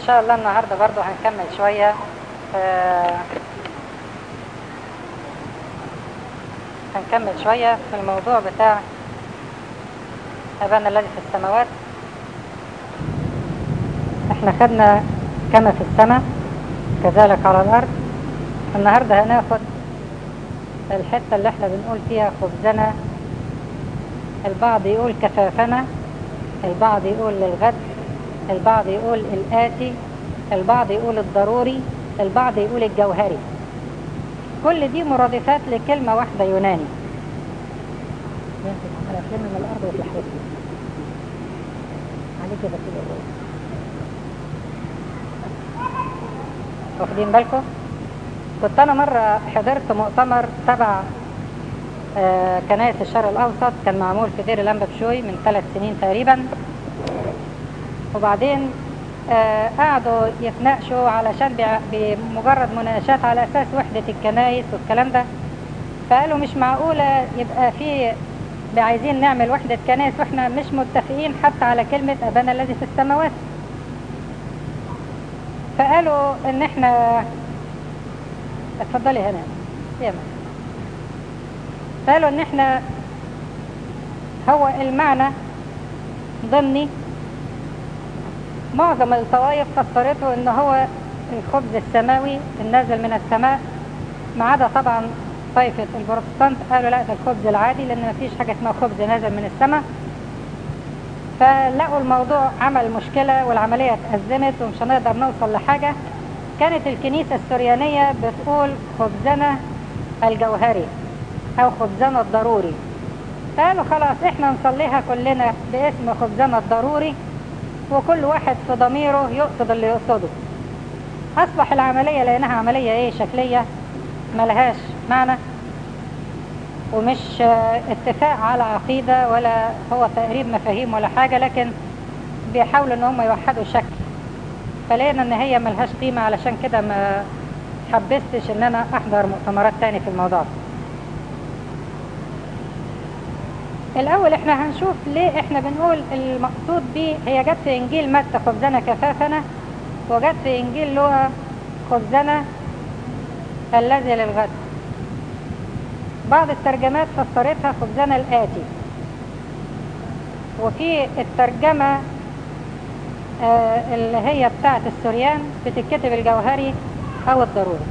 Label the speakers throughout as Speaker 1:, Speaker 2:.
Speaker 1: شاء الله النهاردة برضو هنكمل شوية آه، هنكمل شوية في الموضوع بتاع أبانا الذي في السماوات احنا خدنا كما في السماء كذلك على الأرض النهاردة هناخد الحتة اللي احنا بنقول فيها خبزنا البعض يقول كفافنا البعض يقول للغد البعض يقول الآتي البعض يقول الضروري البعض يقول الجوهري كل دي مرادفات لكلمة واحدة يوناني أنا أفلم من الأرض وتلحقني عليك كده كده الرؤية. واخدين بالكم كنت أنا مرة حضرت مؤتمر تبع آه، كنائس الشرق الأوسط كان معمول في دير الأنبا بشوي من ثلاث سنين تقريبا وبعدين آه، قعدوا يتناقشوا علشان بع- بمجرد مناقشات على أساس وحدة الكنائس والكلام ده فقالوا مش معقولة يبقى في عايزين نعمل وحدة كنائس واحنا مش متفقين حتى على كلمة أبانا الذي في السماوات فقالوا ان احنا اتفضلي هنا يا مان. قالوا ان احنا هو المعنى ضمني معظم الطوائف فسرته ان هو الخبز السماوي النازل من السماء ما عدا طبعا طائفة البروتستانت قالوا لا ده الخبز العادي لان مفيش حاجة اسمها خبز نازل من السماء فلقوا الموضوع عمل مشكلة والعملية اتأزمت ومش هنقدر نوصل لحاجة كانت الكنيسة السريانية بتقول خبزنا الجوهري أو خبزنا الضروري قالوا خلاص احنا نصليها كلنا باسم خبزنا الضروري وكل واحد في ضميره يقصد اللي يقصده أصبح العملية لأنها عملية ايه شكلية ملهاش معنى ومش آه، اتفاق على عقيدة ولا هو تقريب مفاهيم ولا حاجة لكن بيحاولوا ان هم يوحدوا شكل فلقينا ان هي ملهاش قيمة علشان كده ما حبستش ان انا احضر مؤتمرات تاني في الموضوع ده. الاول احنا هنشوف ليه احنا بنقول المقصود بيه هي جت في انجيل متى خبزنا كفافنا وجت في انجيل لوقا خبزنا الذي للغد بعض الترجمات فسرتها خبزنا الآتي وفي الترجمة آه، اللي هي بتاعت السوريان بتتكتب الجوهري أو الضروري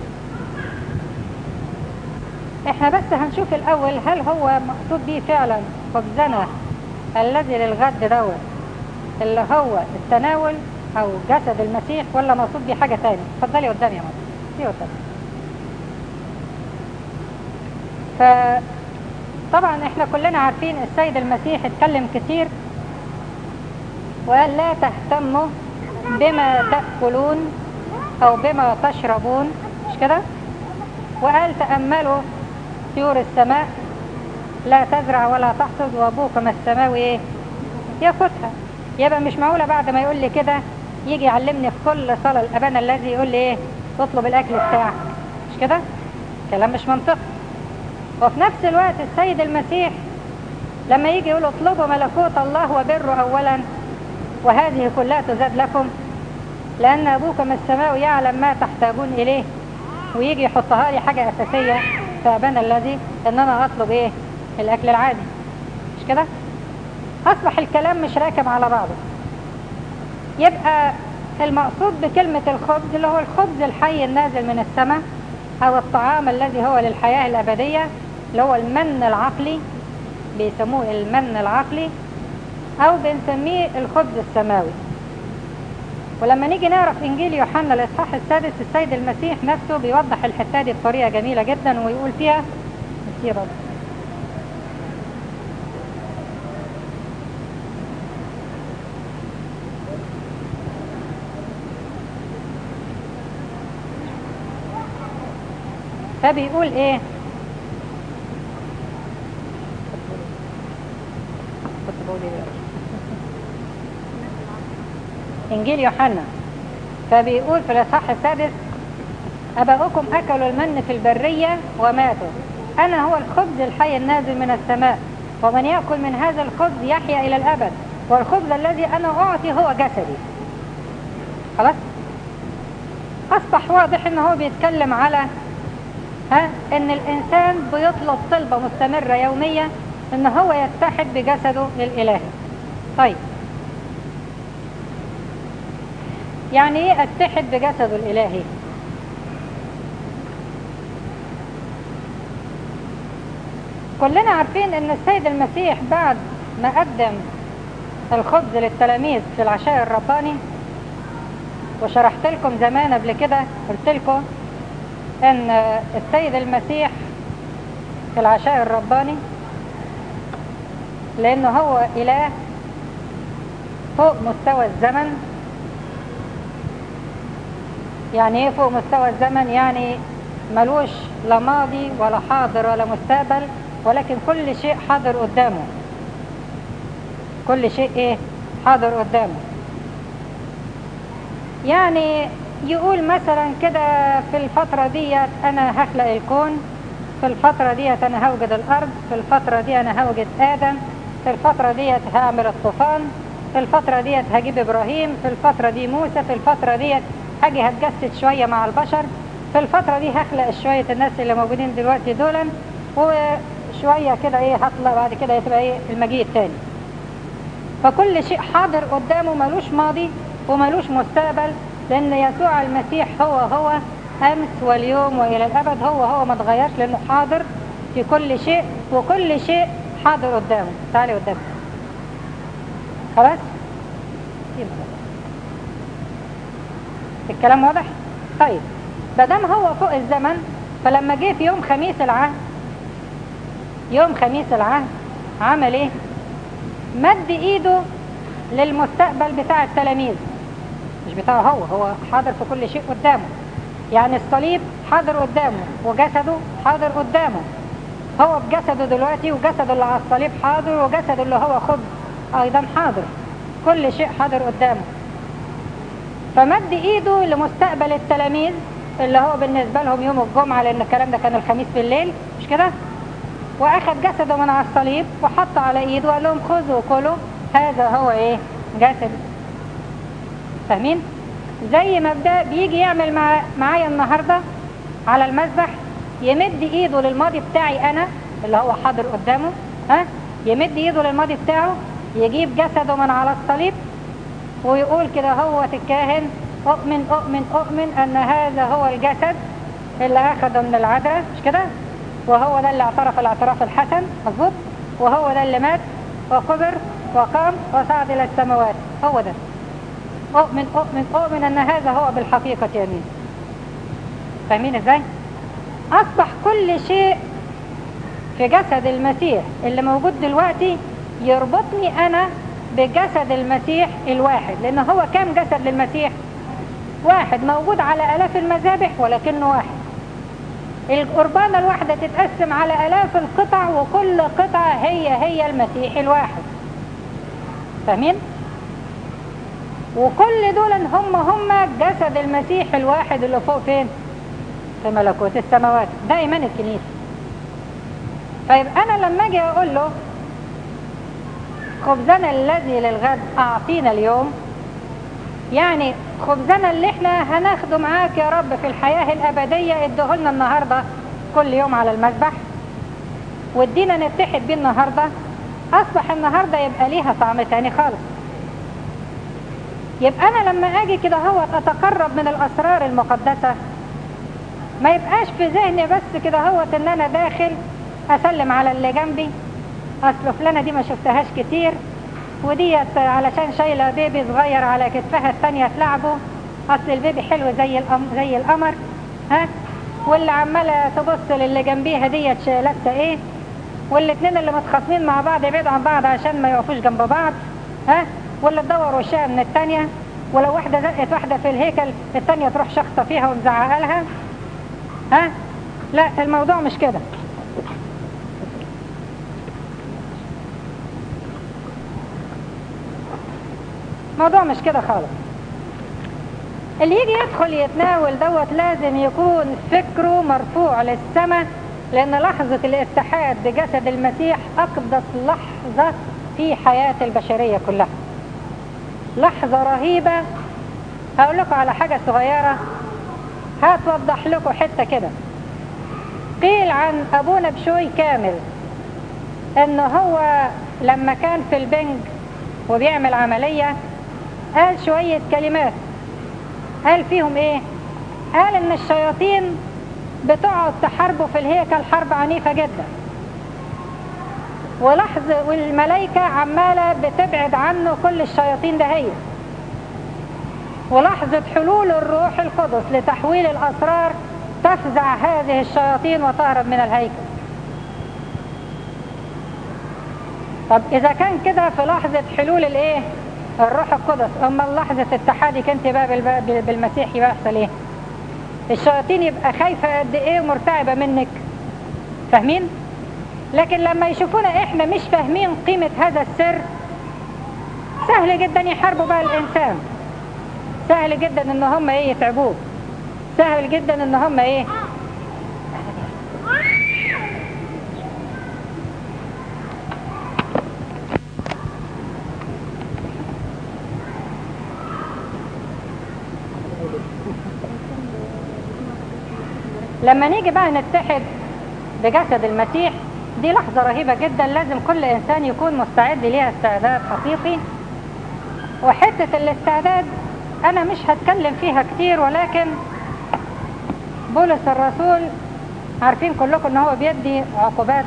Speaker 1: احنا بس هنشوف الأول هل هو مقصود بيه فعلا خبزنا الذي للغد دوت اللي هو التناول أو جسد المسيح ولا مقصود بيه حاجة تاني اتفضلي قدامي يا ماما دي قدامي فطبعا احنا كلنا عارفين السيد المسيح اتكلم كتير وقال لا تهتموا بما تأكلون او بما تشربون مش كده وقال تأملوا طيور السماء لا تزرع ولا تحصد وابوكم السماوي ايه ياخدها يبقى مش معقولة بعد ما يقول لي كده يجي يعلمني في كل صلاة الأبانا الذي يقول لي ايه اطلب الأكل بتاعك مش كده كلام مش منطقي وفي نفس الوقت السيد المسيح لما يجي يقول اطلبوا ملكوت الله وبره أولا وهذه كلها تزاد لكم لأن أبوكم السماوي يعلم ما تحتاجون إليه ويجي يحطها لي حاجة أساسية فأبانا الذي إن أنا أطلب إيه الأكل العادي مش كده أصبح الكلام مش راكب على بعضه يبقى المقصود بكلمة الخبز اللي هو الخبز الحي النازل من السماء أو الطعام الذي هو للحياة الأبدية اللي هو المن العقلي بيسموه المن العقلي أو بنسميه الخبز السماوي ولما نيجي نعرف إنجيل يوحنا الإصحاح السادس السيد المسيح نفسه بيوضح الحتة دي بطريقة جميلة جدا ويقول فيها مسير رب. فبيقول ايه كنت بقول ايه انجيل يوحنا فبيقول في الاصحاح السادس اباؤكم اكلوا المن في البريه وماتوا انا هو الخبز الحي النازل من السماء ومن ياكل من هذا الخبز يحيا الى الابد والخبز الذي انا اعطي هو جسدي خلاص أصبح واضح إن هو بيتكلم على ها إن الإنسان بيطلب طلبة مستمرة يومية إن هو يتحد بجسده الإلهي طيب يعني إيه أتحد بجسده الإلهي؟ كلنا عارفين ان السيد المسيح بعد ما قدم الخبز للتلاميذ في العشاء الرباني وشرحت لكم زمان قبل كده قلت لكم ان السيد المسيح في العشاء الرباني لانه هو اله فوق مستوى الزمن يعني ايه فوق مستوى الزمن يعني ملوش لا ماضي ولا حاضر ولا مستقبل ولكن كل شيء حاضر قدامه كل شيء ايه حاضر قدامه يعني يقول مثلا كده في الفترة ديت انا هخلق الكون في الفترة ديت انا هوجد الارض في الفترة دي انا هوجد ادم في الفترة ديت هعمل الطوفان في الفترة ديت هجيب ابراهيم في الفترة دي موسى في الفترة ديت هاجي هتجسد شوية مع البشر في الفترة دي هخلق شوية الناس اللي موجودين دلوقتي دولا وشوية كده ايه هطلع بعد كده تبقى ايه المجيء التاني فكل شيء حاضر قدامه ملوش ماضي وملوش مستقبل لان يسوع المسيح هو هو امس واليوم والى الابد هو هو ما اتغيرش لانه حاضر في كل شيء وكل شيء حاضر قدامه تعالي قدامك خلاص الكلام واضح طيب مادام هو فوق الزمن فلما جه في يوم خميس العهد يوم خميس العهد عمل ايه مد ايده للمستقبل بتاع التلاميذ مش بتاعه هو هو حاضر في كل شيء قدامه يعني الصليب حاضر قدامه وجسده حاضر قدامه هو بجسده دلوقتي وجسده اللي على الصليب حاضر وجسده اللي هو خبز ايضا حاضر كل شيء حاضر قدامه فمد ايده لمستقبل التلاميذ اللي هو بالنسبة لهم يوم الجمعة لان الكلام ده كان الخميس بالليل مش كده واخد جسده من على الصليب وحط على ايده وقال لهم خذوا وكلوا هذا هو ايه جسد فاهمين زي ما بدا بيجي يعمل مع معايا النهارده على المذبح يمد ايده للماضي بتاعي انا اللي هو حاضر قدامه ها يمد ايده للماضي بتاعه يجيب جسده من على الصليب ويقول كده هو الكاهن اؤمن اؤمن اؤمن ان هذا هو الجسد اللي اخده من العذراء مش كده وهو ده اللي اعترف الاعتراف الحسن مظبوط وهو ده اللي مات وقبر وقام وصعد الى السماوات هو ده اؤمن اؤمن اؤمن ان هذا هو بالحقيقة يمين فاهمين ازاي اصبح كل شيء في جسد المسيح اللي موجود دلوقتي يربطني انا بجسد المسيح الواحد لان هو كام جسد للمسيح واحد موجود على الاف المذابح ولكنه واحد القربانة الواحدة تتقسم على الاف القطع وكل قطعة هي هي المسيح الواحد فاهمين وكل دول هم هم جسد المسيح الواحد اللي فوق فين في ملكوت السماوات ده ايمان الكنيسة طيب انا لما اجي اقول له خبزنا الذي للغد اعطينا اليوم يعني خبزنا اللي احنا هناخده معاك يا رب في الحياة الابدية ادهولنا النهاردة كل يوم على المذبح وادينا نتحد بيه النهاردة اصبح النهاردة يبقى ليها طعم تاني خالص يبقى انا لما اجي كده هو اتقرب من الاسرار المقدسة ما يبقاش في ذهني بس كده هو ان انا داخل اسلم على اللي جنبي اصل فلانة دي ما شفتهاش كتير وديت علشان شايلة بيبي صغير على كتفها التانية تلعبه اصل البيبي حلو زي الأم زي القمر ها واللي عمالة تبص للي جنبيها ديت لابسة ايه والاتنين اللي متخاصمين مع بعض يبعدوا عن بعض عشان ما يقفوش جنب بعض ها واللي تدور وشها من التانية ولو واحدة زقت واحدة في الهيكل التانية تروح شخصة فيها ومزعقة لها ها لا الموضوع مش كده الموضوع مش كده خالص اللي يجي يدخل يتناول دوت لازم يكون فكره مرفوع للسماء لان لحظة الاتحاد بجسد المسيح اقدس لحظة في حياة البشرية كلها لحظة رهيبة هقول لكم على حاجة صغيرة هتوضح لكم حتة كده قيل عن أبونا بشوي كامل إن هو لما كان في البنج وبيعمل عملية قال شوية كلمات قال فيهم إيه؟ قال إن الشياطين بتقعد تحاربه في الهيكل حرب عنيفة جدا ولحظ والملائكة عمالة بتبعد عنه كل الشياطين ده هي ولحظة حلول الروح القدس لتحويل الأسرار تفزع هذه الشياطين وتهرب من الهيكل طب إذا كان كده في لحظة حلول الإيه؟ الروح القدس أما لحظة اتحادك أنت بقى بالب- بالمسيح يبقى يحصل إيه؟ الشياطين يبقى خايفة قد إيه ومرتعبة منك فاهمين؟ لكن لما يشوفونا إحنا مش فاهمين قيمة هذا السر سهل جدا يحاربوا بقى الإنسان سهل جدا إن هم إيه يتعبوه سهل جدا إن هم إيه لما نيجي بقى نتحد بجسد المسيح دي لحظة رهيبة جدا لازم كل إنسان يكون مستعد ليها استعداد حقيقي وحتة الاستعداد أنا مش هتكلم فيها كتير ولكن بولس الرسول عارفين كلكم إن هو بيدي عقوبات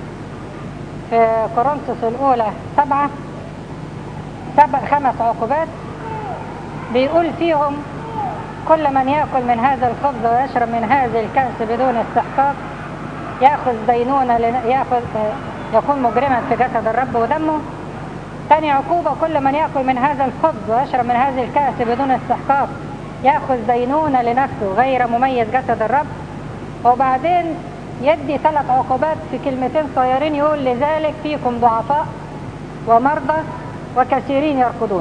Speaker 1: في كورنثوس الأولى سبعة سبع خمس عقوبات بيقول فيهم كل من يأكل من هذا الخبز ويشرب من هذه الكأس بدون استحقاق يأخذ دينونة لن- يأخذ يكون مجرما في جسد الرب ودمه ثاني عقوبة كل من يأكل من هذا الخبز ويشرب من هذه الكأس بدون استحقاق يأخذ دينونة لنفسه غير مميز جسد الرب وبعدين يدي ثلاث عقوبات في كلمتين صغيرين يقول لذلك فيكم ضعفاء ومرضى وكثيرين يركضون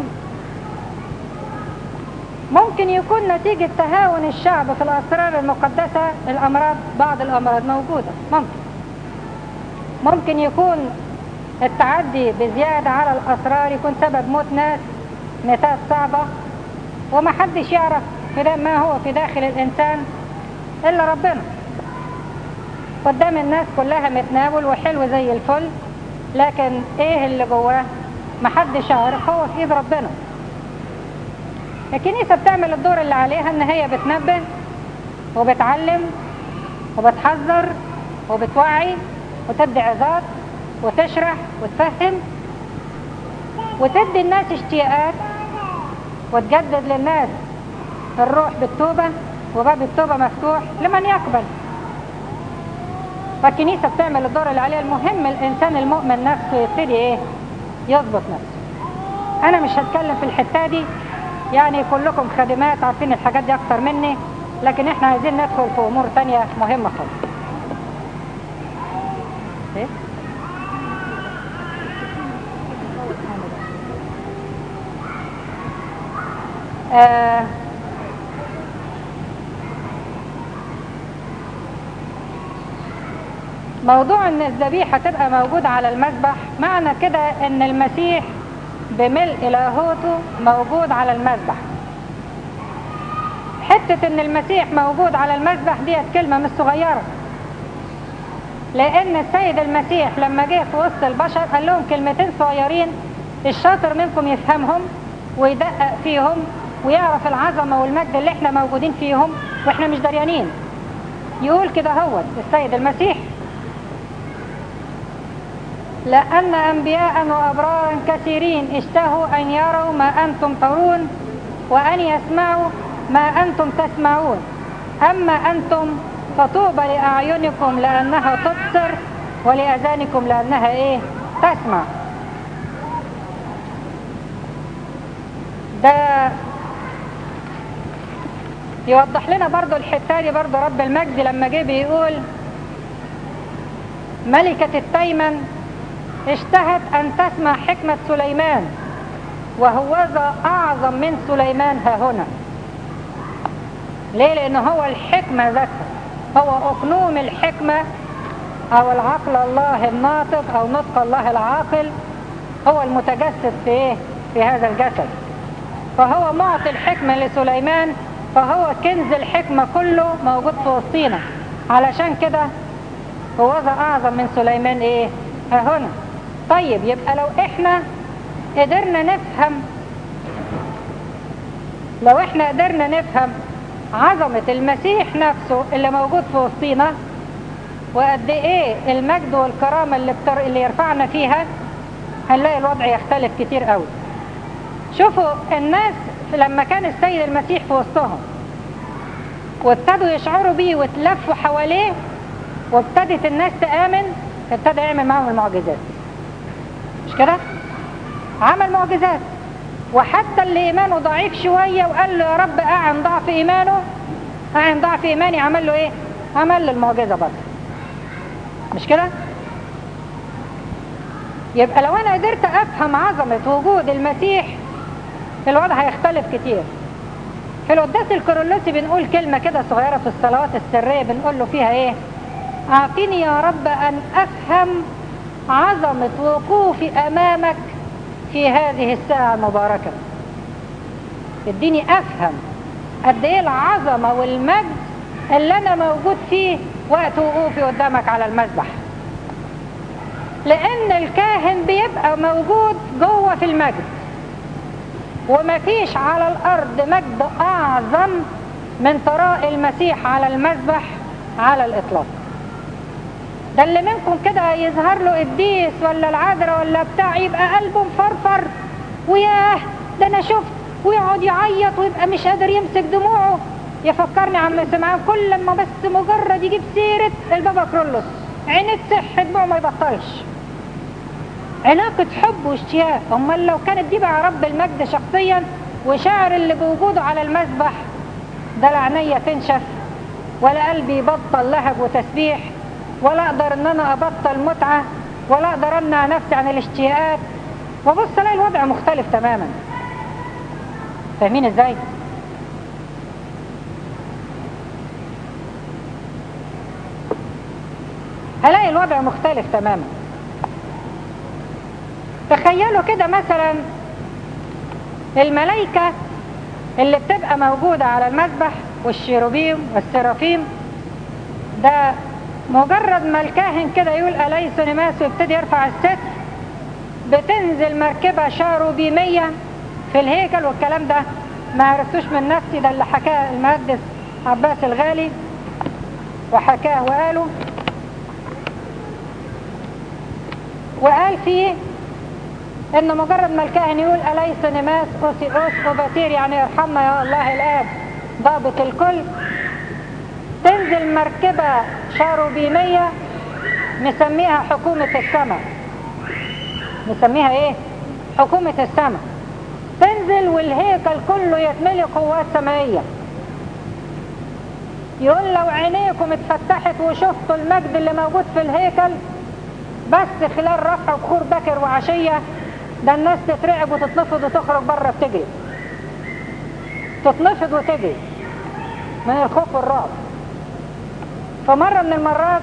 Speaker 1: ممكن يكون نتيجة تهاون الشعب في الأسرار المقدسة الأمراض بعض الأمراض موجودة ممكن ممكن يكون التعدي بزيادة على الأسرار يكون سبب موت ناس ميتات صعبة ومحدش يعرف في دا ما هو في داخل الإنسان إلا ربنا قدام الناس كلها متناول وحلو زي الفل لكن إيه اللي جواه محدش يعرف هو في إيد ربنا الكنيسة بتعمل الدور اللي عليها ان هي بتنبه وبتعلم وبتحذر وبتوعي وتدي عظات وتشرح وتفهم وتدي الناس اشتياقات وتجدد للناس الروح بالتوبة وباب التوبة مفتوح لمن يقبل فالكنيسة بتعمل الدور اللي عليها المهم الإنسان المؤمن نفسه يبتدي إيه يضبط نفسه أنا مش هتكلم في الحتة دي يعني كلكم خادمات عارفين الحاجات دي أكتر مني لكن إحنا عايزين ندخل في أمور تانية مهمة خالص إيه؟ آه موضوع ان الذبيحة تبقى موجودة على المذبح معنى كده ان المسيح بملء لاهوته موجود على المذبح حتة ان المسيح موجود على المذبح ديت كلمة مش صغيرة لان السيد المسيح لما جه في وسط البشر قال لهم كلمتين صغيرين الشاطر منكم يفهمهم ويدقق فيهم ويعرف العظمة والمجد اللي احنا موجودين فيهم واحنا مش دريانين يقول كده هو السيد المسيح لأن أنبياء وأبرارا كثيرين اشتهوا أن يروا ما أنتم ترون وأن يسمعوا ما أنتم تسمعون أما أنتم فطوبى لأعينكم لأنها تبصر ولأذانكم لأنها إيه تسمع ده يوضح لنا برضو الحتة دي برضو رب المجد لما جه بيقول ملكة التيمن اشتهت أن تسمع حكمة سليمان وهوذا أعظم من سليمان ها هنا ليه لأن هو الحكمة ذاتها هو أقنوم الحكمة أو العقل الله الناطق أو نطق الله العاقل هو المتجسد في إيه؟ في هذا الجسد فهو معطي الحكمة لسليمان فهو كنز الحكمة كله موجود في وسطينا علشان كده هو ذا أعظم من سليمان إيه ها هنا طيب يبقى لو إحنا قدرنا نفهم لو إحنا قدرنا نفهم عظمة المسيح نفسه اللي موجود في وسطينا وقد إيه المجد والكرامة اللي, بتر... اللي يرفعنا فيها هنلاقي الوضع يختلف كتير قوي شوفوا الناس لما كان السيد المسيح في وسطهم وابتدوا يشعروا بيه وتلفوا حواليه وابتدت الناس تآمن ابتدى يعمل معهم المعجزات مش كده؟ عمل معجزات وحتى اللي إيمانه ضعيف شوية وقال له يا رب أعن ضعف إيمانه أعن ضعف إيماني عمل له إيه؟ عمل له المعجزة برضه مش كده؟ يبقى لو أنا قدرت أفهم عظمة وجود المسيح الوضع هيختلف كتير في القداس الكورولوسي بنقول كلمة كده صغيرة في الصلوات السرية بنقول له فيها ايه اعطيني يا رب ان افهم عظمة وقوفي امامك في هذه الساعة المباركة اديني افهم قد ايه العظمة والمجد اللي انا موجود فيه وقت وقوفي قدامك على المذبح لان الكاهن بيبقى موجود جوه في المجد ومفيش على الأرض مجد أعظم من طراء المسيح على المذبح على الإطلاق ده اللي منكم كده يظهر له قديس ولا العذراء ولا بتاع يبقى قلبه مفرفر وياه ده أنا شفت ويقعد يعيط ويبقى مش قادر يمسك دموعه يفكرني عم سمعان كل ما بس مجرد يجيب سيرة البابا كرولوس عينيه تصح دموعه ما يبطلش علاقة حب واشتياق امال لو كانت دي بقى رب المجد شخصيا وشاعر اللي بوجوده على المذبح ده لا عينيا تنشف ولا قلبي يبطل لهب وتسبيح ولا اقدر ان انا ابطل متعة ولا اقدر امنع نفسي عن الاشتياقات وبص الاقي الوضع مختلف تماما فاهمين ازاي هلاقي الوضع مختلف تماما تخيلوا كده مثلا الملائكة اللي بتبقى موجودة على المذبح والشيروبيم والسرافيم ده مجرد ما الكاهن كده يقول أليس نماس ويبتدي يرفع الستر بتنزل مركبة شاروبيمية في الهيكل والكلام ده ما عرفتوش من نفسي ده اللي حكاه المهندس عباس الغالي وحكاه وقاله وقال فيه ان مجرد ما الكاهن يقول اليس نماس اوسيوس اوباتير يعني ارحمنا يا الله الاب ضابط الكل تنزل مركبة شاروبيمية نسميها حكومة السماء نسميها ايه حكومة السماء تنزل والهيكل كله يتملي قوات سمائية يقول لو عينيكم اتفتحت وشفتوا المجد اللي موجود في الهيكل بس خلال رفع بخور بكر وعشية ده الناس تترعب وتتنفض وتخرج بره بتجري تتنفض وتجري من الخوف والرعب فمرة من المرات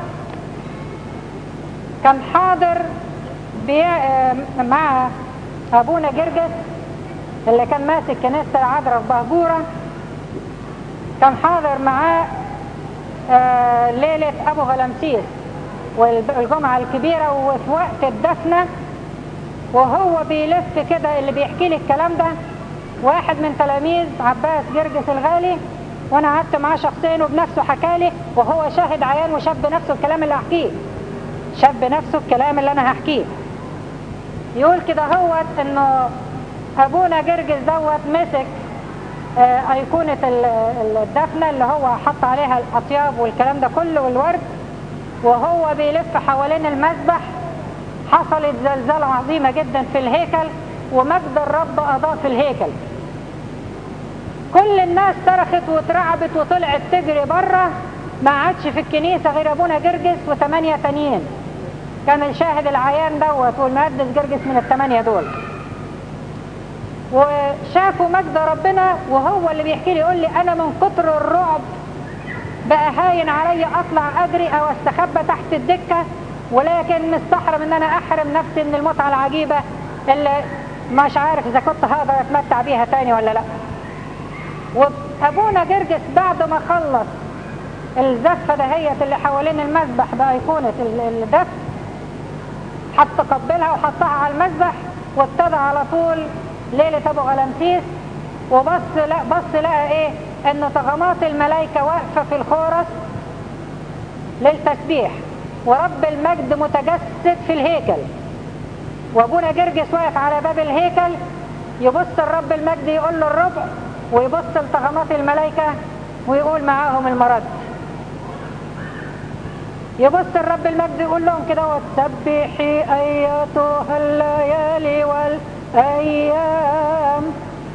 Speaker 1: كان حاضر بي... مع أبونا جرجس اللي كان ماسك كنيسة العذراء في بهجورة كان حاضر معاه آه ليلة أبو غلمسيس والجمعة الكبيرة وفي وقت الدفنة وهو بيلف كده اللي بيحكي لي الكلام ده واحد من تلاميذ عباس جرجس الغالي وانا قعدت معاه شخصيا وبنفسه حكالي وهو شاهد عيان وشاب نفسه الكلام اللي هحكيه شاب نفسه الكلام اللي انا هحكيه يقول كده هوت انه ابونا جرجس دوت مسك آه ايقونة الدفنة اللي هو حط عليها الاطياب والكلام ده كله والورد وهو بيلف حوالين المذبح حصلت زلزال عظيمة جدا في الهيكل ومجد الرب أضاء في الهيكل كل الناس صرخت واترعبت وطلعت تجري بره ما عادش في الكنيسة غير أبونا جرجس وثمانية تانيين كان الشاهد العيان دوت والمقدس جرجس من الثمانية دول وشافوا مجد ربنا وهو اللي بيحكي لي يقول لي أنا من كتر الرعب بقى هاين علي أطلع أجري أو استخبى تحت الدكة ولكن مستحرم ان انا احرم نفسي من المتعة العجيبة اللي مش عارف اذا كنت هقدر اتمتع بيها تاني ولا لا وابونا جرجس بعد ما خلص الزفة دهيت اللي حوالين المذبح بأيقونة الدف حط قبلها وحطها على المذبح وابتدى على طول ليلة ابو غلمسيس وبص لا بص لقى ايه ان طغمات الملائكة واقفة في الخورس للتسبيح ورب المجد متجسد في الهيكل وابونا جرجس واقف على باب الهيكل يبص الرب المجد يقول له الربع ويبص لطغمات الملائكة ويقول معاهم المرد يبص الرب المجد يقول لهم كده وتسبحي ايتها الليالي والايام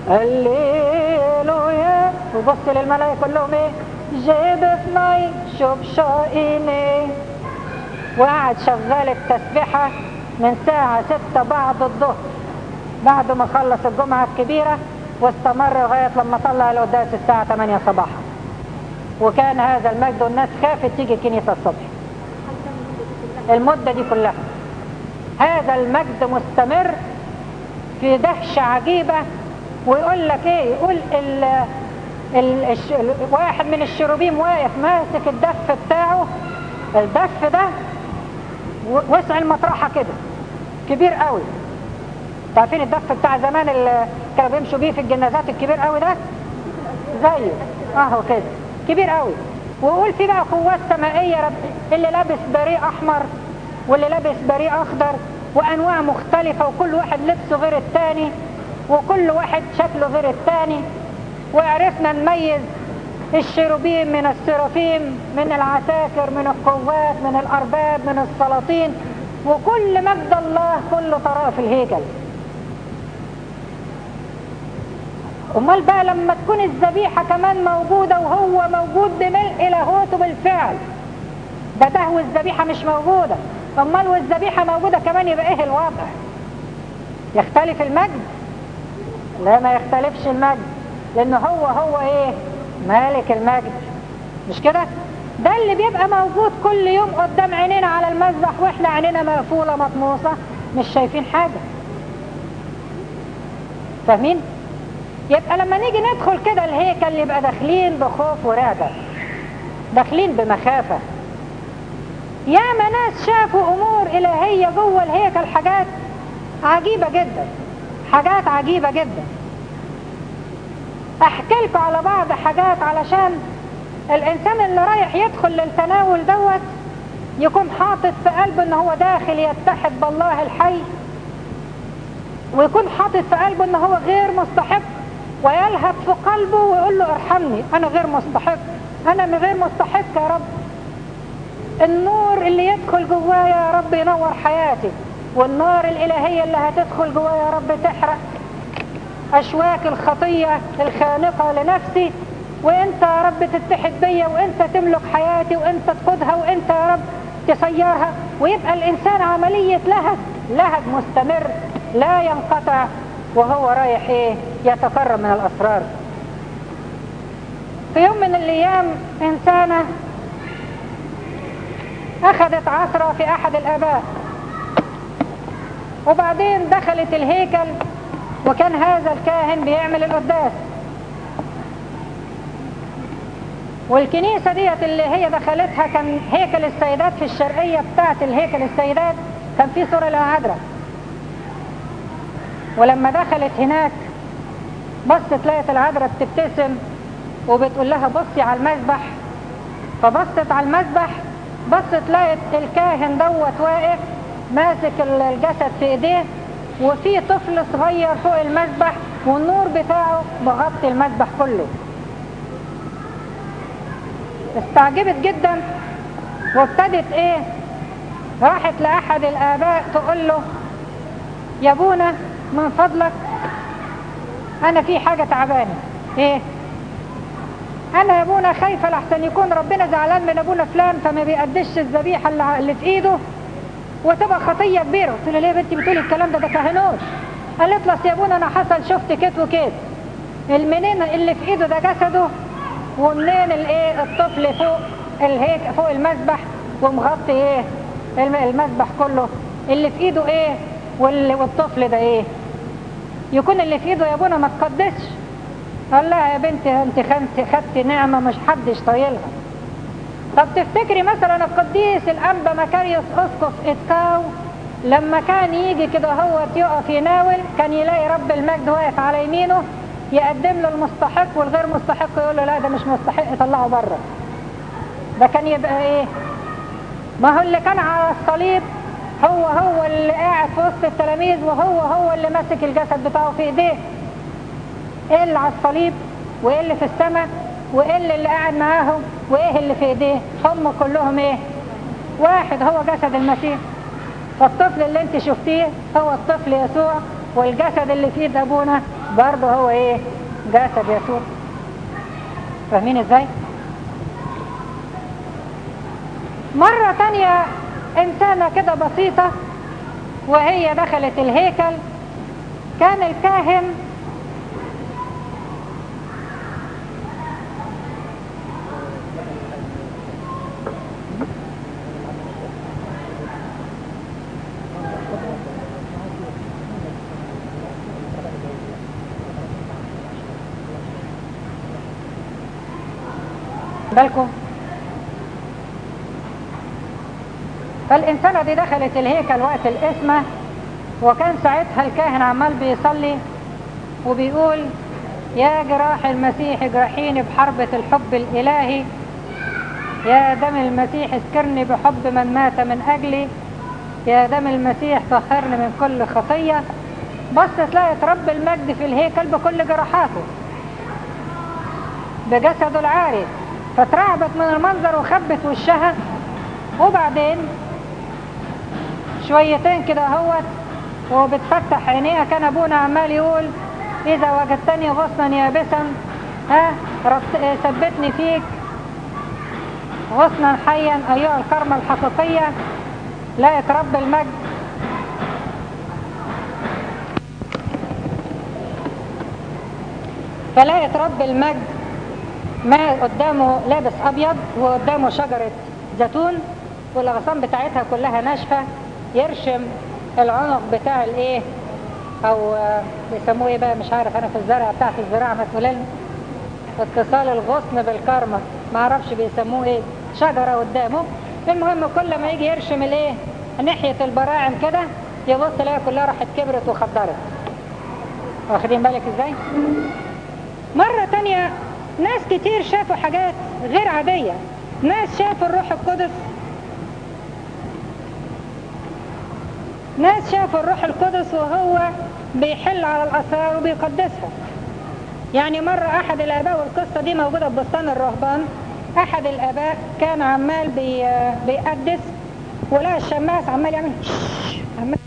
Speaker 1: الليلويا وبص للملائكة يقول لهم ايه جيب فناي شوف شائني وقعد شغال التسبيحة من ساعة ستة بعد الظهر بعد ما خلص الجمعة الكبيرة واستمر لغاية لما طلع القداس الساعة 8 صباحا وكان هذا المجد والناس خافت تيجي الكنيسة الصبح المدة دي كلها هذا المجد مستمر في دهشة عجيبة ويقول لك ايه يقول ال ال الش... واحد من الشروبيم واقف ماسك الدف بتاعه الدف ده وسع المطرحة كده كبير قوي عارفين الدف بتاع زمان اللي كانوا بيمشوا بيه في الجنازات الكبير قوي ده زيه اهو كده كبير قوي ويقول في بقى قوات سمائية رب اللي لابس بريء احمر واللي لابس بريء اخضر وانواع مختلفة وكل واحد لبسه غير التاني وكل واحد شكله غير التاني وعرفنا نميز الشيروبيم من السرافيم من العساكر من القوات من الارباب من السلاطين وكل مجد الله كله طراه في الهيكل امال بقى لما تكون الذبيحة كمان موجودة وهو موجود بملء لاهوته بالفعل ده ده والذبيحة مش موجودة امال والذبيحة موجودة كمان يبقى ايه الوضع يختلف المجد لا ما يختلفش المجد لان هو هو ايه مالك المجد مش كده ده اللي بيبقى موجود كل يوم قدام عينينا على المذبح واحنا عينينا مقفولة مطموسة مش شايفين حاجة فاهمين يبقى لما نيجي ندخل كده الهيكل يبقى داخلين بخوف ورعبة داخلين بمخافة ياما ناس شافوا امور الهية جوه الهيكل حاجات عجيبة جدا حاجات عجيبة جدا احكي لكم على بعض حاجات علشان الانسان اللي رايح يدخل للتناول دوت يكون حاطط في قلبه ان هو داخل يتحد بالله الحي ويكون حاطط في قلبه ان هو غير مستحق ويلهب في قلبه ويقول له ارحمني انا غير مستحق انا غير مستحق يا رب النور اللي يدخل جوايا يا رب ينور حياتي والنار الالهية اللي هتدخل جوايا يا رب تحرق اشواك الخطية الخانقة لنفسي وانت يا رب تتحد بيا وانت تملك حياتي وانت تقودها وانت يا رب تسيرها ويبقى الانسان عملية لهج لهج مستمر لا ينقطع وهو رايح ايه يتقرب من الاسرار في يوم من الايام انسانة اخذت عصرة في احد الاباء وبعدين دخلت الهيكل وكان هذا الكاهن بيعمل القداس والكنيسة ديت اللي هي دخلتها كان هيكل السيدات في الشرقية بتاعت الهيكل السيدات كان في سورة العذراء ولما دخلت هناك بصت لقت العذراء بتبتسم وبتقول لها بصي على المذبح فبصت على المذبح بصت لقت الكاهن دوت واقف ماسك الجسد في ايديه وفي طفل صغير فوق المذبح والنور بتاعه مغطي المذبح كله استعجبت جدا وابتدت ايه راحت لأحد الآباء تقول له يا ابونا من فضلك أنا في حاجة تعبانة إيه أنا يا ابونا خايفة لحسن يكون ربنا زعلان من أبونا فلان فما بيقدش الذبيحة اللي في إيده وتبقى خطية كبيرة قلت له ليه بنتي بتقولي الكلام ده ده كهنوت قالت له يا ابونا أنا حصل شفت كت وكت المنين اللي في إيده ده جسده ومنين الايه الطفل فوق الهيك فوق المذبح ومغطي ايه المذبح كله اللي في ايده ايه والطفل ده ايه يكون اللي في ايده يا ابونا ما تقدسش قال لها يا بنتي انت خدت خدت نعمة مش حدش طايلها طب تفتكري مثلا القديس الأنبا مكاريوس أسقف إتكاو لما كان يجي كده هو يقف يناول كان يلاقي رب المجد واقف على يمينه يقدم له المستحق والغير مستحق يقول له لا ده مش مستحق طلعه بره ده كان يبقى ايه ما هو اللي كان على الصليب هو هو اللي قاعد في وسط التلاميذ وهو هو اللي ماسك الجسد بتاعه في ايديه ايه اللي على الصليب وايه اللي في السماء وايه اللي, اللي قاعد معاهم وايه اللي في ايديه هم كلهم ايه واحد هو جسد المسيح فالطفل اللي انت شفتيه هو الطفل يسوع والجسد اللي في ايد ابونا برضه هو ايه جسد يسوع فاهمين ازاي مرة تانية انسانة كده بسيطة وهي دخلت الهيكل كان الكاهن بالكم فالإنسانة دي دخلت الهيكل وقت القسمة وكان ساعتها الكاهن عمال بيصلي وبيقول يا جراح المسيح اجرحيني بحربة الحب الإلهي يا دم المسيح اسكرني بحب من مات من أجلي يا دم المسيح طهرني من كل خطية بصت لقت رب المجد في الهيكل بكل جراحاته بجسده العاري فترعبت من المنظر وخبت وشها وبعدين شويتين كده اهوت وبتفتح عينيها كان ابونا عمال يقول اذا وجدتني غصنا يابسا ها ثبتني فيك غصنا حيا ايها الكرمة الحقيقية لقت رب المجد فلقت رب المجد ما قدامه لابس ابيض وقدامه شجرة زيتون والاغصان بتاعتها كلها ناشفة يرشم العنق بتاع الايه او بيسموه ايه بقى مش عارف انا في الزرع بتاعت الزراعة ما تقولين اتصال الغصن بالكرمة ما اعرفش بيسموه ايه شجرة قدامه المهم كل ما يجي يرشم الايه ناحية البراعم كده يبص تلاقي كلها راحت كبرت وخضرت واخدين بالك ازاي مرة تانية ناس كتير شافوا حاجات غير عادية ناس شافوا الروح القدس ناس شافوا الروح القدس وهو بيحل على الأسرار وبيقدسها يعني مرة أحد الآباء والقصة دي موجودة في بستان الرهبان أحد الآباء كان عمال بي بيقدس ولقى الشماس عمال يعمل عمال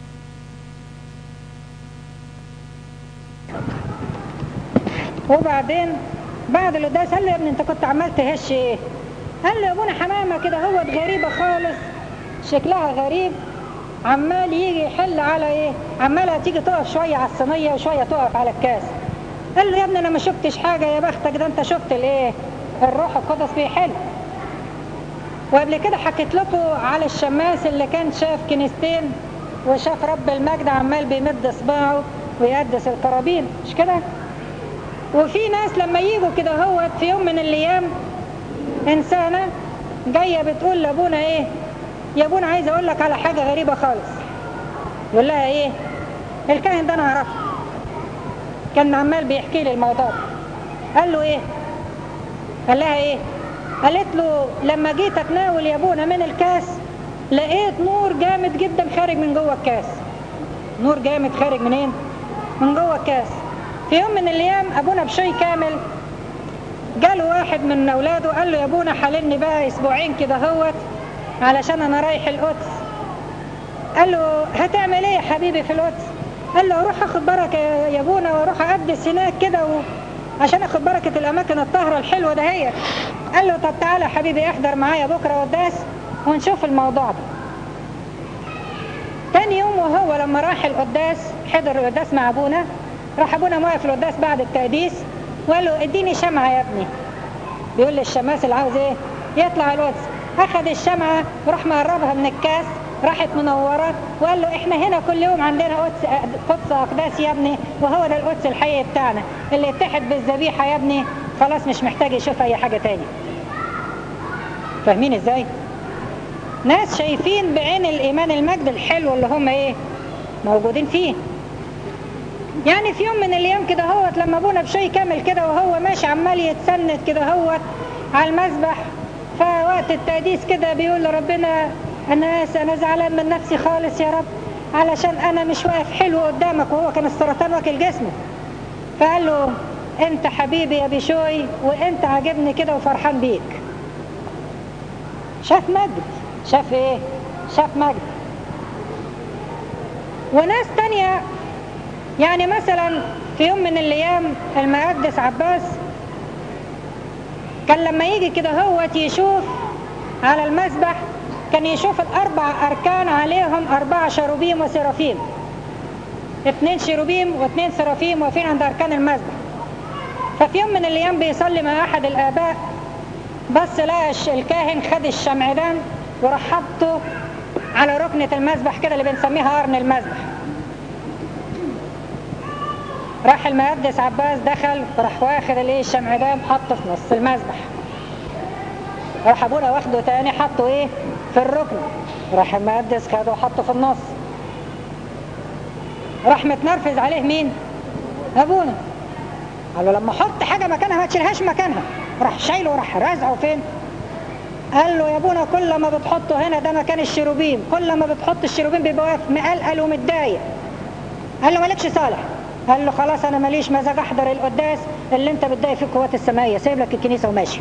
Speaker 1: وبعدين بعد القداس قال له يا ابني انت كنت عمال تهش ايه قال له يا ابونا حمامة كده هوت غريبة خالص شكلها غريب عمال يجي يحل على ايه عمالة تيجي تقف شوية على الصينية وشوية تقف على الكاس قال له يا ابني انا ما شفتش حاجة يا بختك ده انت شفت الايه الروح القدس بيحل وقبل كده حكيت لكم على الشماس اللي كان شاف كنيستين وشاف رب المجد عمال بيمد صباعه ويقدس القرابين مش كده وفي ناس لما يجوا كده هو في يوم من الايام انسانة جاية بتقول لابونا ايه يا ابونا عايز اقول لك على حاجة غريبة خالص يقول لها ايه الكاهن ده انا اعرفه كان عمال بيحكي لي الموضوع قال له ايه قال لها ايه قالت له لما جيت اتناول يا ابونا من الكاس لقيت نور جامد جدا خارج من جوه الكاس نور جامد خارج منين من جوه الكاس في يوم من الايام ابونا بشوي كامل جاله واحد من اولاده قال له يا ابونا حللني بقى اسبوعين كده هوت علشان انا رايح القدس قال له هتعمل ايه يا حبيبي في القدس قال له اروح اخد بركه يا ابونا واروح اقدس هناك كده و... عشان اخد بركه الاماكن الطاهره الحلوه ده هي قال له طب تعالى يا حبيبي احضر معايا بكره قداس ونشوف الموضوع ده تاني يوم وهو لما راح القداس حضر القداس مع ابونا راح ابونا موقف القداس بعد التقديس وقال له اديني شمعة يا ابني بيقول للشماس اللي عاوز ايه يطلع القدس اخذ الشمعة وراح مقربها من الكاس راحت منورة وقال له احنا هنا كل يوم عندنا قدس قدس أقداس يا ابني وهو ده القدس الحي بتاعنا اللي اتحد بالذبيحة يا ابني خلاص مش محتاج يشوف أي حاجة تاني فاهمين ازاي؟ ناس شايفين بعين الإيمان المجد الحلو اللي هم ايه؟ موجودين فيه يعني في يوم من الأيام كده هوت لما أبونا بشوي كامل كده وهو ماشي عمال يتسند كده هوت على المسبح فوقت التقديس كده بيقول لربنا أنا آسف أنا زعلان من نفسي خالص يا رب علشان أنا مش واقف حلو قدامك وهو كان السرطان واكل جسمه فقال له أنت حبيبي يا بشوي وأنت عاجبني كده وفرحان بيك شاف مجد شاف إيه؟ شاف مجد وناس تانية يعني مثلا في يوم من الأيام المقدس عباس كان لما يجي كده هوت يشوف على المسبح كان يشوف الأربع أركان عليهم أربعة شروبيم وسرافيم اثنين شروبيم واثنين سرافيم واقفين عند أركان المسبح ففي يوم من الأيام بيصلي مع أحد الآباء بس لقى الكاهن خد الشمعدان وراح حطه على ركنة المسبح كده اللي بنسميها قرن المسبح راح المقدس عباس دخل راح واخد الايه الشمعدان حطه في نص المسبح راح ابونا واخده تاني حطه ايه في الركن راح المقدس خده وحطه في النص راح متنرفز عليه مين ابونا قال له لما احط حاجه مكانها ما تشيلهاش مكانها راح شايله وراح رازعه فين قال له يا ابونا كل ما بتحطه هنا ده مكان الشروبيم كل ما بتحط الشروبيم بيبقى واقف مقلقل ومتضايق قال له مالكش صالح قال له خلاص انا ماليش مزاج احضر القداس اللي انت بتضايق فيه القوات السمائيه سايب لك الكنيسه وماشي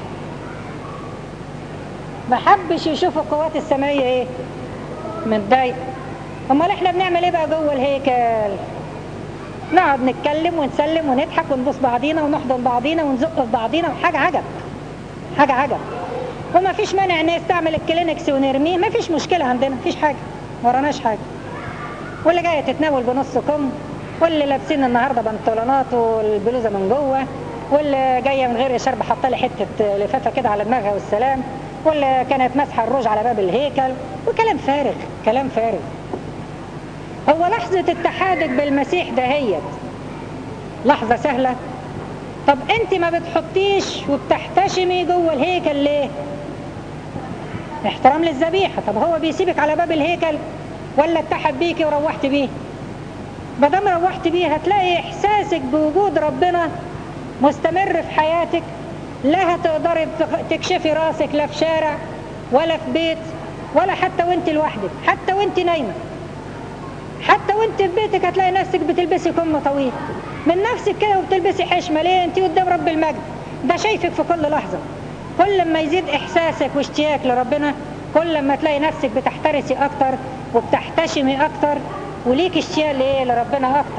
Speaker 1: ما حبش يشوف القوات السمائيه ايه متضايق امال احنا بنعمل ايه بقى جوه الهيكل نقعد نتكلم ونسلم ونضحك ونبوس بعضينا ونحضن بعضينا ونزق في بعضينا حاجه عجب حاجه عجب وما فيش مانع نستعمل الكلينكس ونرميه ما فيش مشكله عندنا ما فيش حاجه ما وراناش حاجه واللي جايه تتناول بنص كم واللي لابسين النهارده بنطلونات والبلوزه من جوه واللي جايه من غير شرب حاطه لي حته لفافه كده على دماغها والسلام واللي كانت ماسحه الروج على باب الهيكل وكلام فارغ كلام فارغ هو لحظة اتحادك بالمسيح دهيت لحظة سهلة طب انت ما بتحطيش وبتحتشمي جوه الهيكل ليه احترام للذبيحة طب هو بيسيبك على باب الهيكل ولا اتحد بيكي وروحت بيه مادام روحت بيه هتلاقي احساسك بوجود ربنا مستمر في حياتك لا هتقدري تكشفي راسك لا في شارع ولا في بيت ولا حتى وانت لوحدك حتى وانت نايمه حتى وانت في بيتك هتلاقي نفسك بتلبسي كم طويل من نفسك كده وبتلبسي حشمه ليه انت قدام رب المجد ده شايفك في كل لحظه كل ما يزيد احساسك واشتياق لربنا كل ما تلاقي نفسك بتحترسي اكتر وبتحتشمي اكتر وليك اشتياق لايه لربنا اكتر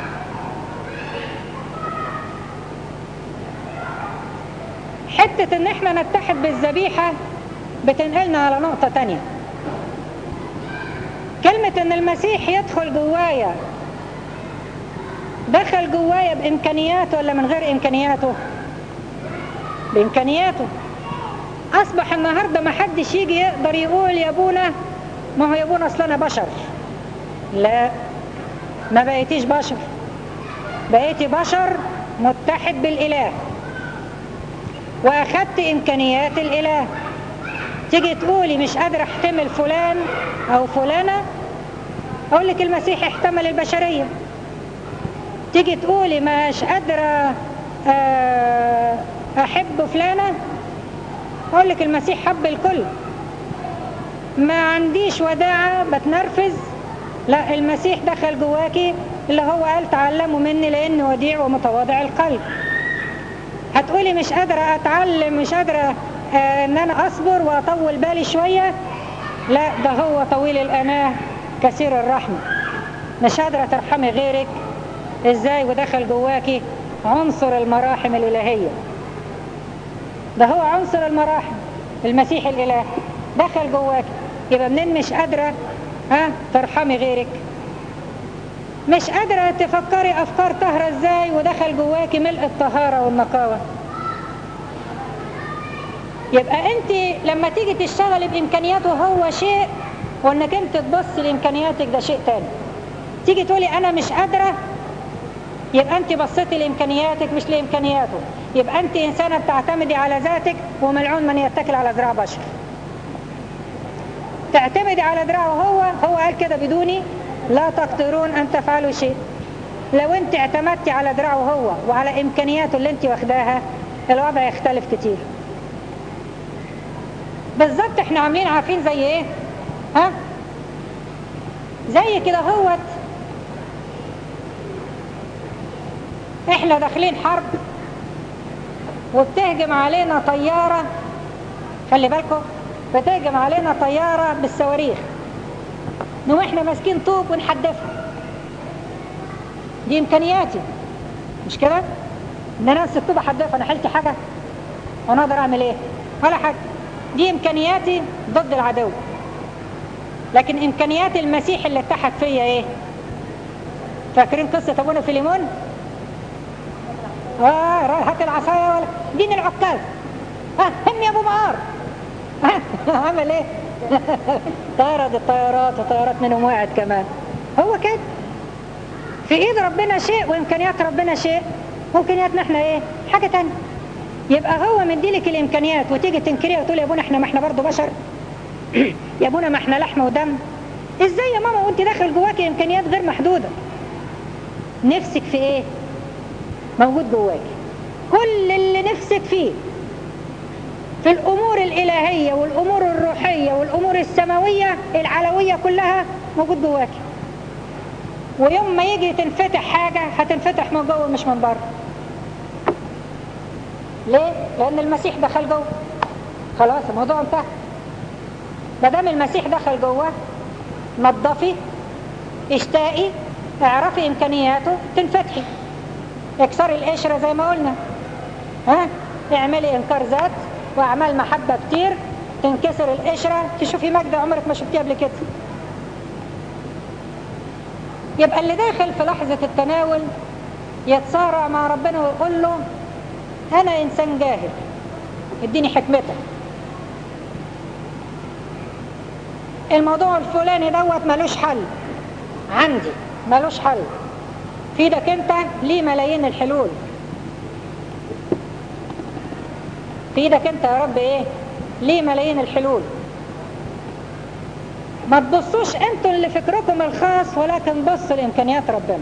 Speaker 1: حتة ان احنا نتحد بالذبيحة بتنقلنا على نقطة تانية كلمة ان المسيح يدخل جوايا دخل جوايا بامكانياته ولا من غير امكانياته بامكانياته اصبح النهاردة ما حدش يجي يقدر يقول يا ابونا ما هو يا ابونا اصل انا بشر لا ما بقيتيش بشر بقيتي بشر متحد بالاله واخدت امكانيات الاله تيجي تقولي مش قادر احتمل فلان او فلانة اقول لك المسيح احتمل البشرية تيجي تقولي مش قادرة احب فلانة اقول لك المسيح حب الكل ما عنديش وداعة بتنرفز لا المسيح دخل جواكي اللي هو قال تعلموا مني لاني وديع ومتواضع القلب هتقولي مش قادرة اتعلم مش قادرة آه ان انا اصبر واطول بالي شوية لا ده هو طويل الاناه كثير الرحمة مش قادرة ترحمي غيرك ازاي ودخل جواكي عنصر المراحم الالهية ده هو عنصر المراحم المسيح الاله دخل جواكي يبقى منين مش قادرة ها ترحمي غيرك مش قادرة تفكري افكار طاهرة ازاي ودخل جواكي ملء الطهارة والنقاوة يبقى انت لما تيجي تشتغلي بامكانياته هو شيء وانك انت تبص لامكانياتك ده شيء تاني تيجي تقولي انا مش قادرة يبقى انت بصيتي لامكانياتك مش لامكانياته يبقى انت انسانة بتعتمدي على ذاتك وملعون من يتكل على ذراع بشر تعتمدي على ذراعه هو هو قال كده بدوني لا تقدرون ان تفعلوا شيء لو انت اعتمدتي على ذراعه هو وعلى امكانياته اللي انت واخداها الوضع يختلف كتير بالظبط احنا عاملين عارفين زي ايه ها زي كده هوت احنا داخلين حرب وبتهجم علينا طيارة خلي بالكم بتهجم علينا طيارة بالصواريخ نقوم احنا ماسكين طوب ونحدفها دي امكانياتي مش كده ان انا امسك طوب احدفها انا حلت حاجة وانا اقدر اعمل ايه ولا حاجة دي امكانياتي ضد العدو لكن امكانيات المسيح اللي اتحد فيا ايه فاكرين قصة ابونا فيليمون اه هات العصاية ولا دين العكاز ها هم يا ابو معار عمل ايه طارد الطيارات وطيارات منهم وقعت كمان هو كده في ايد ربنا شيء وامكانيات ربنا شيء وامكانياتنا احنا ايه حاجة تانية يبقى هو مديلك الامكانيات وتيجي تنكريها وتقول يا ابونا احنا ما احنا برضه بشر يا ابونا ما احنا لحم ودم ازاي يا ماما وانت داخل جواكي امكانيات غير محدودة نفسك في ايه موجود جواكي كل اللي نفسك فيه في الامور الالهية والامور الروحية والامور السماوية العلوية كلها موجود جواكي ويوم ما يجي تنفتح حاجة هتنفتح من جوه مش من بره ليه؟ لأن المسيح دخل جوه خلاص الموضوع انتهى ما دام المسيح دخل جوه نظفي اشتاقي اعرفي امكانياته تنفتحي اكسري القشرة زي ما قلنا ها اعملي انكار ذات واعمال محبة كتير تنكسر القشرة تشوفي مجد عمرك ما شفتيه قبل كده يبقى اللي داخل في لحظة التناول يتصارع مع ربنا ويقول له أنا إنسان جاهل اديني حكمتك الموضوع الفلاني دوت ملوش حل عندي ملوش حل في ايدك انت ليه ملايين الحلول في ايدك انت يا رب ايه ليه ملايين الحلول ما تبصوش انتوا اللي فكركم الخاص ولكن بصوا لامكانيات ربنا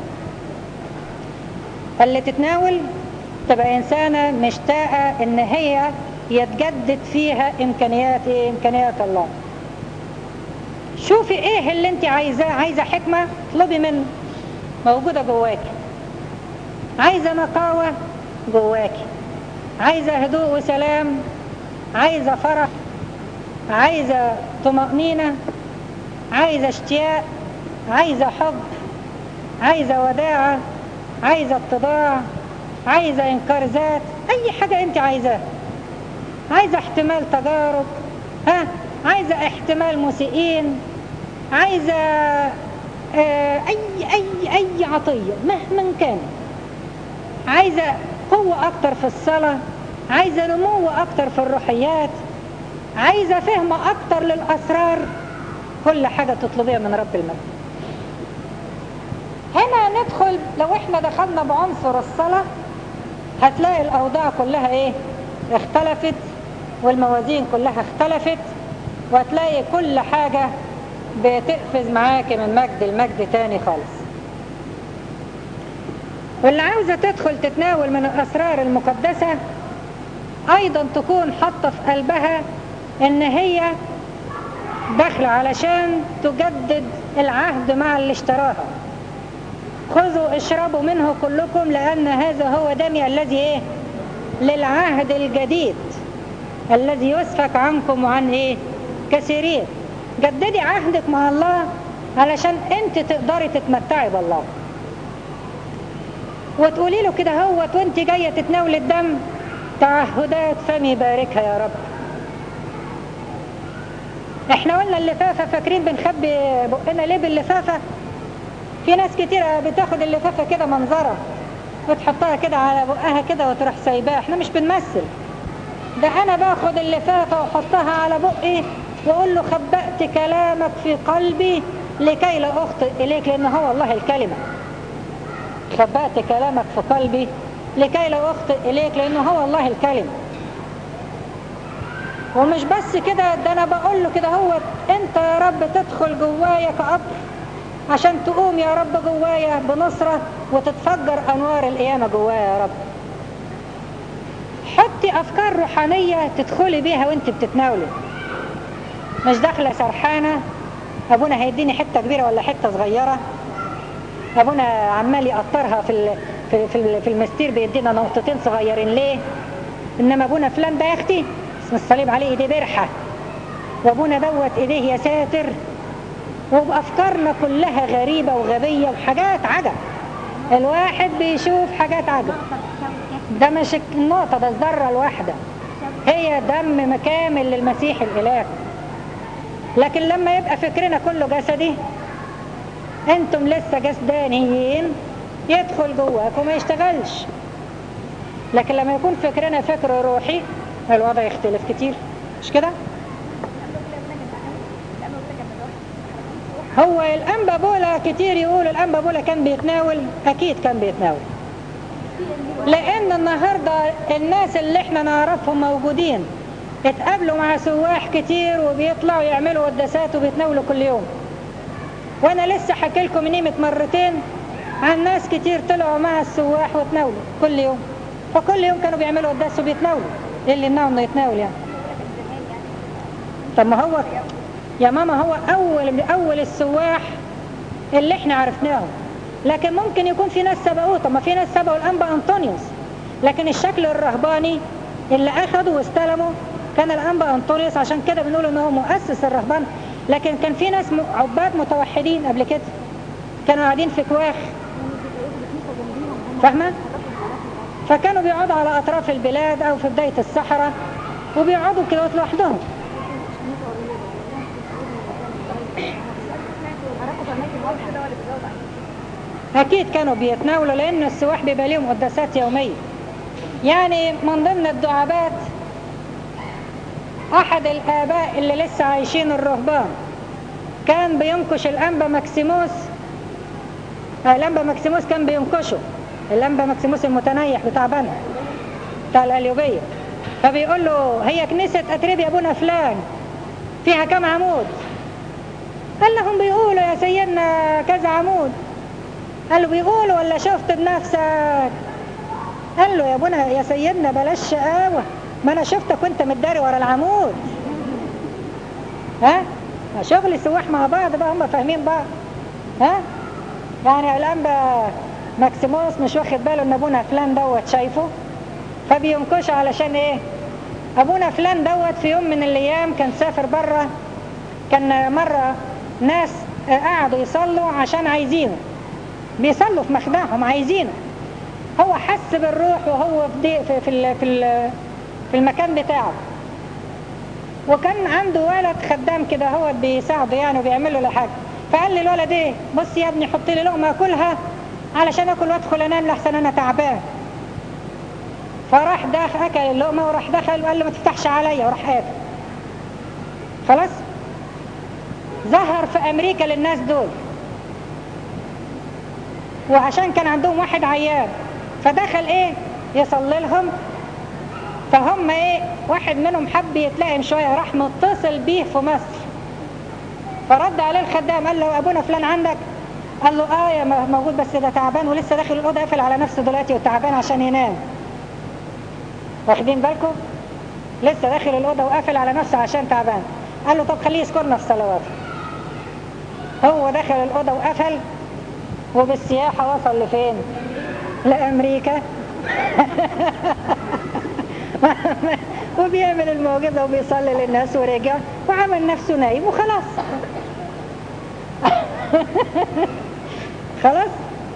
Speaker 1: اللي تتناول تبقى انسانة مشتاقة ان هي يتجدد فيها امكانيات ايه امكانيات الله شوفي ايه اللي انت عايزاه عايزة حكمة اطلبي منه موجودة جواكي عايزة نقاوة جواكي عايزة هدوء وسلام عايزة فرح عايزة طمأنينة عايزة اشتياق عايزة حب عايزة وداعة عايزة اتضاع عايزة انكار ذات اي حاجة انت عايزاها عايزة احتمال تجارب ها عايزة احتمال مسيئين عايزة اه اي اي اي عطية مهما كان عايزة قوة اكتر في الصلاة عايزة نمو اكتر في الروحيات عايزة فهم اكتر للاسرار كل حاجة تطلبيها من رب المجد هنا ندخل لو احنا دخلنا بعنصر الصلاة هتلاقي الأوضاع كلها ايه اختلفت والموازين كلها اختلفت وهتلاقي كل حاجة بتقفز معاك من مجد المجد تاني خالص واللي عاوزة تدخل تتناول من الأسرار المقدسة أيضا تكون حاطة في قلبها إن هي داخلة علشان تجدد العهد مع اللي اشتراها خذوا اشربوا منه كلكم لأن هذا هو دمي الذي ايه للعهد الجديد الذي يسفك عنكم وعن ايه كثيرين جددي عهدك مع الله علشان انت تقدري تتمتعي بالله وتقولي له كده هوت وانت جاية تتناول الدم تعهدات فمي باركها يا رب احنا قلنا اللفافة فاكرين بنخبي بقنا ليه باللفافة في ناس كتيرة بتاخد اللفافة كده منظرة وتحطها كده على بقها كده وتروح سايباها احنا مش بنمثل ده انا باخد اللفافة واحطها على بقي وقول له خبأت كلامك في قلبي لكي لا أخطئ إليك لأن هو الله الكلمة خبأت كلامك في قلبي لكي لا أخطئ إليك لأنه هو الله الكلمة ومش بس كده ده أنا بقول له كده هو أنت يا رب تدخل جوايا كأب عشان تقوم يا رب جوايا بنصرة وتتفجر أنوار القيامة جوايا يا رب حطي أفكار روحانية تدخلي بيها وانت بتتناولي مش داخلة سرحانة أبونا هيديني حتة كبيرة ولا حتة صغيرة أبونا عمال يقطرها في ال- في في في المستير بيدينا نقطتين صغيرين ليه؟ إنما أبونا فلان ده يا أختي اسم الصليب عليه إيديه برحة وأبونا دوت إيديه يا ساتر وبأفكارنا كلها غريبة وغبية وحاجات عجب الواحد بيشوف حاجات عجب ده مش النقطة ده الذرة الواحدة هي دم كامل للمسيح الإله لكن لما يبقى فكرنا كله جسدي انتم لسه جسدانيين يدخل جواك وما يشتغلش لكن لما يكون فكرنا فكر روحي الوضع يختلف كتير مش كده هو الأنبا بولا كتير يقول الأنبا بولا كان بيتناول أكيد كان بيتناول لأن النهاردة الناس اللي احنا نعرفهم موجودين اتقابلوا مع سواح كتير وبيطلعوا يعملوا قداسات وبيتناولوا كل يوم وانا لسه حكي لكم من قيمه مرتين عن ناس كتير طلعوا مع السواح وتناولوا كل يوم فكل يوم كانوا بيعملوا قداس وبيتناولوا ايه اللي يمنعه انه يتناول يعني طب ما هو يا ماما هو اول اول السواح اللي احنا عرفناهم لكن ممكن يكون في ناس سبقوه طب ما في ناس سبقوا الانبا انطونيوس لكن الشكل الرهباني اللي اخدوا واستلموا كان الانبا انطونيوس عشان كده بنقول ان هو مؤسس الرهبان لكن كان في ناس م- عباد متوحدين قبل كده كانوا قاعدين في كواخ فاهمه فكانوا بيقعدوا على اطراف البلاد او في بدايه الصحراء وبيقعدوا كده لوحدهم أكيد كانوا بيتناولوا لأن السواح بيبقى ليهم قداسات يومية يعني من ضمن الدعابات أحد الآباء اللي لسه عايشين الرهبان كان بينكش الأنبا مكسيموس آه، الأنبا مكسيموس كان بينكشه الأنبا مكسيموس المتنيح بتاع بنا بتاع القليوبية فبيقول له هي كنيسة أتريب يا أبونا فلان فيها كم عمود قال لهم بيقولوا يا سيدنا كذا عمود قال له بيقولوا ولا شفت بنفسك قال له يا ابونا يا سيدنا بلاش شقاوة ما انا شفتك وانت متداري ورا العمود ها شغل سواح مع بعض بقى هم فاهمين بعض ها يعني الان بقى ماكسيموس مش واخد باله ان ابونا فلان دوت شايفه فبينكشه علشان ايه ابونا فلان دوت في يوم من الايام كان سافر بره كان مرة ناس قعدوا يصلوا عشان عايزينه بيصلوا في مخدعهم عايزينه هو حس بالروح وهو في دي- في في ال- في ال- في المكان بتاعه وكان عنده ولد خدام كده هو بيساعده يعني وبيعمل له حاجه فقال لي الولد ايه بص يا ابني حط لي لقمه اكلها علشان اكل وادخل انام لحسن انا تعبان فراح داخل اكل اللقمه وراح دخل وقال له ما تفتحش عليا وراح قافل خلاص ظهر في امريكا للناس دول وعشان كان عندهم واحد عيان فدخل ايه يصلي لهم فهم ايه واحد منهم حب يتلائم شويه راح متصل بيه في مصر فرد عليه الخدام قال له ابونا فلان عندك قال له اه يا م- موجود بس ده تعبان ولسه داخل الاوضه قافل على نفسه دلوقتي وتعبان عشان ينام واخدين بالكم لسه داخل الاوضه وقافل على نفسه عشان تعبان قال له طب خليه يذكرنا في صلواته هو دخل الاوضه وقفل وبالسياحه وصل لفين لامريكا وبيعمل المعجزه وبيصلي للناس ورجع وعمل نفسه نايم وخلاص خلاص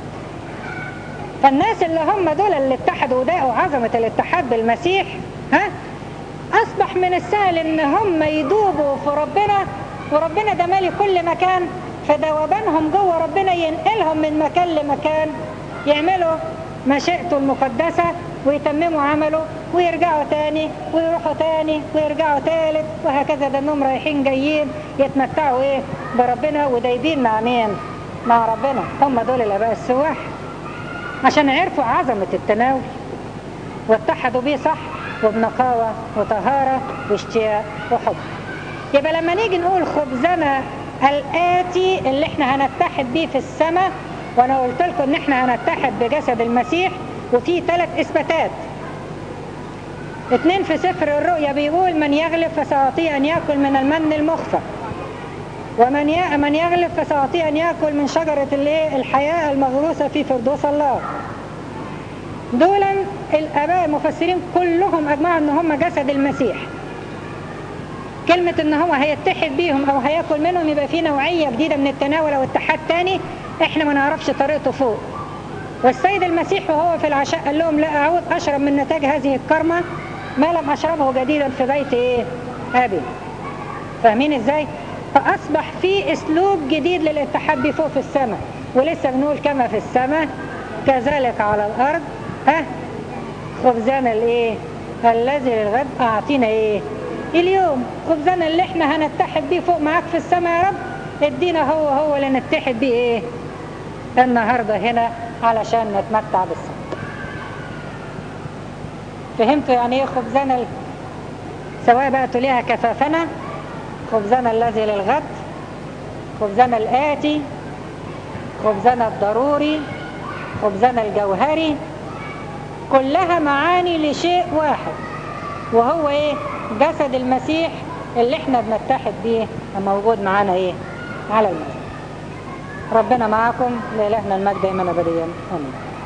Speaker 1: فالناس اللي هم دول اللي اتحدوا وداقوا عظمة الاتحاد بالمسيح ها أصبح من السهل إن هم يدوبوا في ربنا وربنا ده مالي كل مكان فدوبانهم جوه ربنا ينقلهم من مكان لمكان يعملوا مشيئته المقدسة ويتمموا عمله ويرجعوا تاني ويروحوا تاني ويرجعوا تالت وهكذا ده انهم رايحين جايين يتمتعوا ايه بربنا ودايبين مع مين مع ربنا هم دول الاباء السواح عشان عرفوا عظمة التناول واتحدوا بيه صح وبنقاوة وطهارة واشتياق وحب يبقى لما نيجي نقول خبزنا الآتي اللي احنا هنتحد بيه في السماء وانا قلت لكم ان احنا هنتحد بجسد المسيح وفي ثلاث اثباتات اتنين في سفر الرؤيا بيقول من يغلب فسأعطيه ان يأكل من المن المخفى ومن ي... من يغلب فسأعطيه ان يأكل من شجرة الايه الحياة المغروسة في فردوس الله دولا الاباء المفسرين كلهم اجمعوا ان هم جسد المسيح كلمة ان هو هيتحد بيهم او هياكل منهم يبقى في نوعية جديدة من التناول او اتحاد تاني احنا ما نعرفش طريقته فوق والسيد المسيح وهو في العشاء قال لهم لا اعود اشرب من نتاج هذه الكرمة ما لم اشربه جديدا في بيت ايه ابي فاهمين ازاي فاصبح في اسلوب جديد للاتحاد بيه فوق في السماء ولسه بنقول كما في السماء كذلك على الارض ها خبزنا الايه الذي للغد اعطينا ايه اليوم خبزنا اللي احنا هنتحد بيه فوق معاك في السماء يا رب ادينا هو هو اللي نتحد بيه ايه النهاردة هنا علشان نتمتع بالسماء فهمتوا يعني ايه خبزنا ال... سواء بقى تليها كفافنا خبزنا الذي للغد خبزنا الآتي خبزنا الضروري خبزنا الجوهري كلها معاني لشيء واحد وهو ايه جسد المسيح اللي احنا بنتحد بيه موجود معانا ايه على المسيح ربنا معاكم لإلهنا المجد دائما أبديا آمين